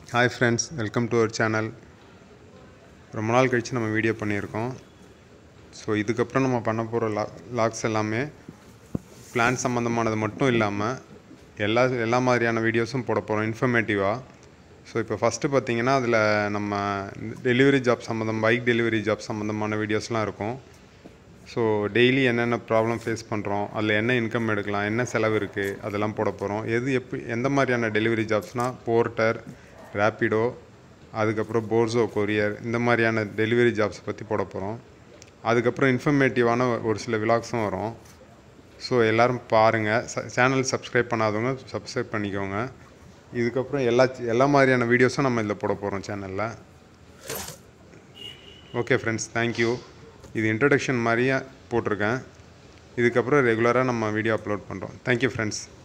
hi friends welcome to our channel ரொம்ப நாள் கழித்து நம்ம வீடியோ பண்ணியிருக்கோம் ஸோ இதுக்கப்புறம் நம்ம பண்ண போகிற லா லாக்ஸ் எல்லாமே பிளான் சம்மந்தமானது மட்டும் இல்லாமல் எல்லா எல்லா மாதிரியான வீடியோஸும் போட போகிறோம் இன்ஃபர்மேட்டிவாக ஸோ இப்போ ஃபஸ்ட்டு பார்த்தீங்கன்னா அதில் நம்ம டெலிவரி ஜாப் சம்மந்தம் பைக் டெலிவரி ஜாப் சம்மந்தமான வீடியோஸ்லாம் இருக்கும் ஸோ டெய்லி என்னென்ன ப்ராப்ளம் ஃபேஸ் பண்ணுறோம் அதில் என்ன இன்கம் எடுக்கலாம் என்ன செலவு இருக்குது அதெல்லாம் போட போகிறோம் எது எப்படி எந்த மாதிரியான டெலிவரி ஜாப்ஸ்னால் போர்ட்டர் ரேப்பிடோ அதுக்கப்புறம் போர்சோ கொரியர் இந்த மாதிரியான டெலிவரி ஜாப்ஸ் பற்றி போட போகிறோம் அதுக்கப்புறம் இன்ஃபர்மேட்டிவான ஒரு சில விலாக்ஸும் வரும் ஸோ எல்லோரும் பாருங்கள் ச சேனல் சப்ஸ்கிரைப் பண்ணாதவங்க சப்ஸ்கிரைப் பண்ணிக்கோங்க இதுக்கப்புறம் எல்லா எல்லா மாதிரியான வீடியோஸும் நம்ம இதில் போட போகிறோம் சேனலில் ஓகே ஃப்ரெண்ட்ஸ் தேங்க்யூ இது இன்ட்ரடக்ஷன் மாதிரியே போட்டிருக்கேன் இதுக்கப்புறம் ரெகுலராக நம்ம வீடியோ அப்லோட் பண்ணுறோம் தேங்க்யூ ஃப்ரெண்ட்ஸ்